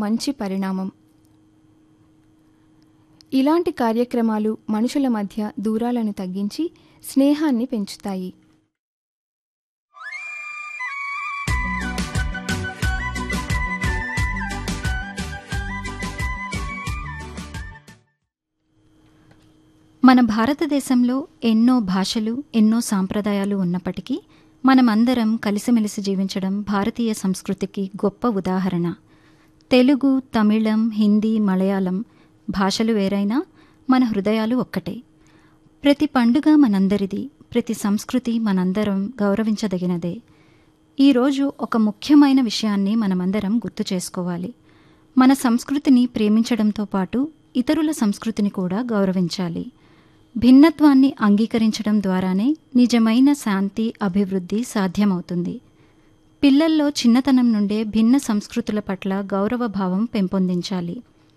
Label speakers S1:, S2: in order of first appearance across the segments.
S1: మంచి పరిణామం ఇలాంటి కార్యక్రమాలు మనుషుల మధ్య దూరాలను తగ్గించి స్నేహాన్ని పెంచుతాయి
S2: మన భారతదేశంలో ఎన్నో భాషలు ఎన్నో సాంప్రదాయాలు ఉన్నప్పటికీ మనమందరం కలిసిమెలిసి జీవించడం భారతీయ సంస్కృతికి గొప్ప ఉదాహరణ తెలుగు తమిళం హిందీ మలయాళం భాషలు వేరైనా మన హృదయాలు ఒక్కటే ప్రతి పండుగ మనందరిది ప్రతి సంస్కృతి మనందరం గౌరవించదగినదే ఈరోజు ఒక ముఖ్యమైన విషయాన్ని మనమందరం గుర్తు చేసుకోవాలి మన సంస్కృతిని ప్రేమించడంతో పాటు ఇతరుల సంస్కృతిని కూడా గౌరవించాలి భిన్నత్వాన్ని అంగీకరించడం ద్వారానే నిజమైన శాంతి అభివృద్ధి సాధ్యమవుతుంది పిల్లల్లో చిన్నతనం నుండే భిన్న సంస్కృతుల పట్ల గౌరవభావం పెంపొందించాలి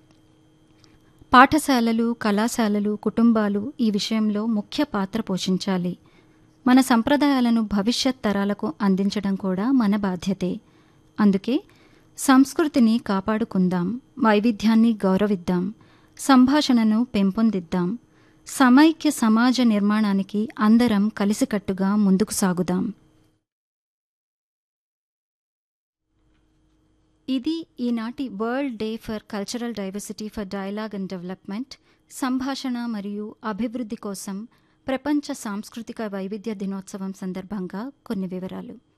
S2: పాఠశాలలు కళాశాలలు కుటుంబాలు ఈ విషయంలో ముఖ్య పాత్ర పోషించాలి మన సంప్రదాయాలను భవిష్యత్ తరాలకు అందించడం కూడా మన బాధ్యతే అందుకే సంస్కృతిని కాపాడుకుందాం వైవిధ్యాన్ని గౌరవిద్దాం సంభాషణను పెంపొందిద్దాం సమైక్య సమాజ నిర్మాణానికి అందరం కలిసికట్టుగా ముందుకు సాగుదాం ఇది ఈనాటి world day for cultural diversity for dialogue and development సంభాషణ మరియు అభివృద్ధి కోసం ప్రపంచ సాంస్కృతిక వైవిధ్య దినోత్సవం సందర్భంగా కొన్ని వివరాలు